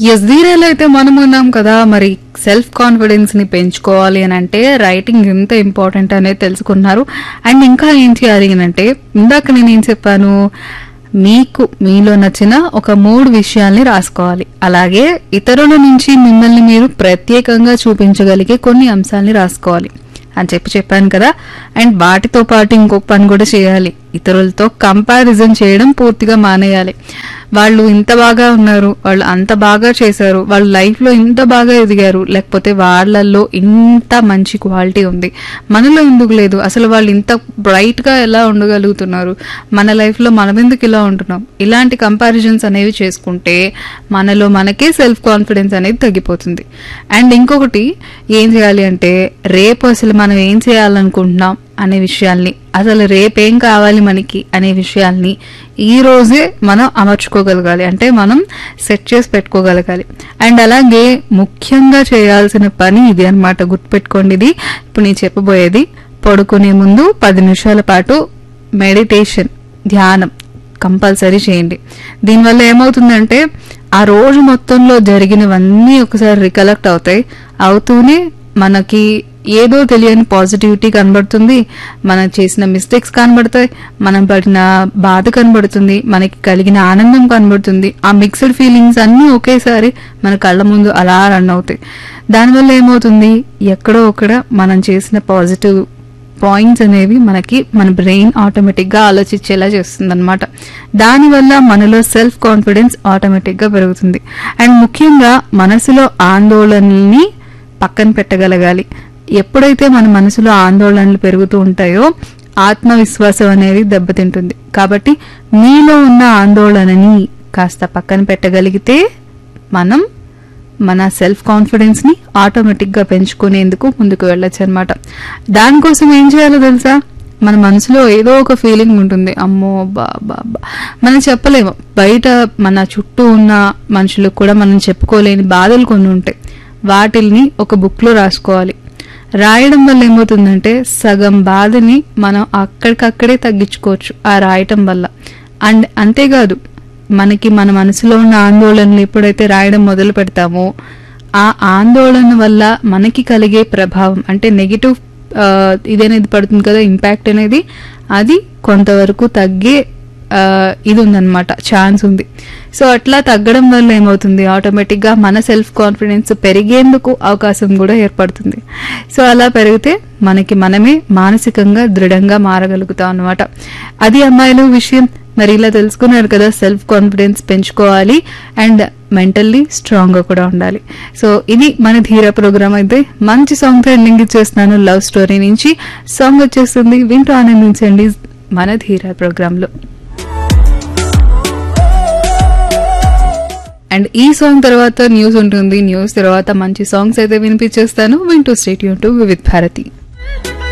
yes ధీరేలో అయితే మనం ఉన్నాం కదా మరి సెల్ఫ్ కాన్ఫిడెన్స్ ని పెంచుకోవాలి అని అంటే రైటింగ్ ఎంత ఇంపార్టెంట్ అనేది తెలుసుకున్నారు అండ్ ఇంకా ఏం చేయాలి అని అంటే ఇందాక నేను ఏం చెప్పాను మీకు మీలో నచ్చిన ఒక మూడు విషయాల్ని రాసుకోవాలి అలాగే ఇతరుల నుంచి మిమ్మల్ని మీరు ప్రత్యేకంగా చూపించగలిగే కొన్ని అంశాలని రాసుకోవాలి అని చెప్పి చెప్పాను కదా అండ్ వాటితో పాటు ఇంకొక పని కూడా చేయాలి ఇతరులతో కంపారిజన్ చేయడం పూర్తిగా మానేయాలి వాళ్ళు ఇంత బాగా ఉన్నారు వాళ్ళు అంత బాగా చేశారు వాళ్ళ లైఫ్ లో ఇంత బాగా ఎదిగారు లేకపోతే వాళ్ళల్లో ఇంత మంచి క్వాలిటీ ఉంది మనలో ఎందుకు లేదు అసలు వాళ్ళు ఇంత బ్రైట్ గా ఎలా ఉండగలుగుతున్నారు మన లైఫ్ లో మనం ఎందుకు ఇలా ఉంటున్నాం ఇలాంటి కంపారిజన్స్ అనేవి చేసుకుంటే మనలో మనకే సెల్ఫ్ కాన్ఫిడెన్స్ అనేది తగ్గిపోతుంది అండ్ ఇంకొకటి ఏం చేయాలి అంటే రేపు అసలు మనం ఏం చేయాలనుకుంటున్నాం అనే విషయాల్ని అసలు రేపేం కావాలి మనకి అనే విషయాల్ని ఈ రోజే మనం అమర్చుకోగలగాలి అంటే మనం సెట్ చేసి పెట్టుకోగలగాలి అండ్ అలాగే ముఖ్యంగా చేయాల్సిన పని ఇది అన్నమాట గుర్తుపెట్టుకోండి ఇది ఇప్పుడు నేను చెప్పబోయేది పడుకునే ముందు పది నిమిషాల పాటు మెడిటేషన్ ధ్యానం కంపల్సరీ చేయండి దీనివల్ల ఏమవుతుందంటే ఆ రోజు మొత్తంలో జరిగినవన్నీ ఒకసారి రికలెక్ట్ అవుతాయి అవుతూనే మనకి ఏదో తెలియని పాజిటివిటీ కనబడుతుంది మనం చేసిన మిస్టేక్స్ కనబడతాయి మనం పడిన బాధ కనబడుతుంది మనకి కలిగిన ఆనందం కనబడుతుంది ఆ మిక్స్డ్ ఫీలింగ్స్ అన్నీ ఒకేసారి మన కళ్ళ ముందు అలా రన్ అవుతాయి దానివల్ల ఏమవుతుంది ఎక్కడో ఒక్కడ మనం చేసిన పాజిటివ్ పాయింట్స్ అనేవి మనకి మన బ్రెయిన్ ఆటోమేటిక్ గా ఆలోచించేలా చేస్తుంది అనమాట దానివల్ల మనలో సెల్ఫ్ కాన్ఫిడెన్స్ ఆటోమేటిక్ గా పెరుగుతుంది అండ్ ముఖ్యంగా మనసులో ఆందోళనల్ని పక్కన పెట్టగలగాలి ఎప్పుడైతే మన మనసులో ఆందోళనలు పెరుగుతూ ఉంటాయో ఆత్మవిశ్వాసం అనేది దెబ్బతింటుంది కాబట్టి మీలో ఉన్న ఆందోళనని కాస్త పక్కన పెట్టగలిగితే మనం మన సెల్ఫ్ కాన్ఫిడెన్స్ ని ఆటోమేటిక్ గా పెంచుకునేందుకు ముందుకు వెళ్ళొచ్చు అనమాట దానికోసం ఏం చేయాలో తెలుసా మన మనసులో ఏదో ఒక ఫీలింగ్ ఉంటుంది అమ్మో బా బా బా మనం చెప్పలేము బయట మన చుట్టూ ఉన్న మనుషులకు కూడా మనం చెప్పుకోలేని బాధలు కొన్ని ఉంటాయి వాటిల్ని ఒక బుక్ లో రాసుకోవాలి రాయడం వల్ల ఏమవుతుందంటే సగం బాధని మనం అక్కడికక్కడే తగ్గించుకోవచ్చు ఆ రాయటం వల్ల అండ్ అంతేకాదు మనకి మన మనసులో ఉన్న ఆందోళనలు ఎప్పుడైతే రాయడం మొదలు పెడతామో ఆ ఆందోళన వల్ల మనకి కలిగే ప్రభావం అంటే నెగిటివ్ ఇదనేది పడుతుంది కదా ఇంపాక్ట్ అనేది అది కొంతవరకు తగ్గే ఆ, ఇది ఉందన్నమాట ఛాన్స్ ఉంది సో అట్లా తగ్గడం వల్ల ఏమవుతుంది ఆటోమేటిక్ గా మన సెల్ఫ్ కాన్ఫిడెన్స్ పెరిగేందుకు అవకాశం కూడా ఏర్పడుతుంది సో అలా పెరిగితే మనకి మనమే మానసికంగా దృఢంగా మారగలుగుతాం అన్నమాట అది అమ్మాయిలు విషయం మరి ఇలా తెలుసుకున్నారు కదా సెల్ఫ్ కాన్ఫిడెన్స్ పెంచుకోవాలి అండ్ మెంటల్లీ స్ట్రాంగ్ గా కూడా ఉండాలి సో ఇది మన ధీర ప్రోగ్రామ్ అయితే మంచి సాంగ్ తో ఎండింగ్ ఇచ్చేస్తున్నాను లవ్ స్టోరీ నుంచి సాంగ్ వచ్చేస్తుంది వింటూ ఆనందించండి మన ధీర ప్రోగ్రామ్ లో అండ్ ఈ సాంగ్ తర్వాత న్యూస్ ఉంటుంది న్యూస్ తర్వాత మంచి సాంగ్స్ అయితే వినిపించేస్తాను వింటూ స్టేట్ యూన్ టు విత్ భారతి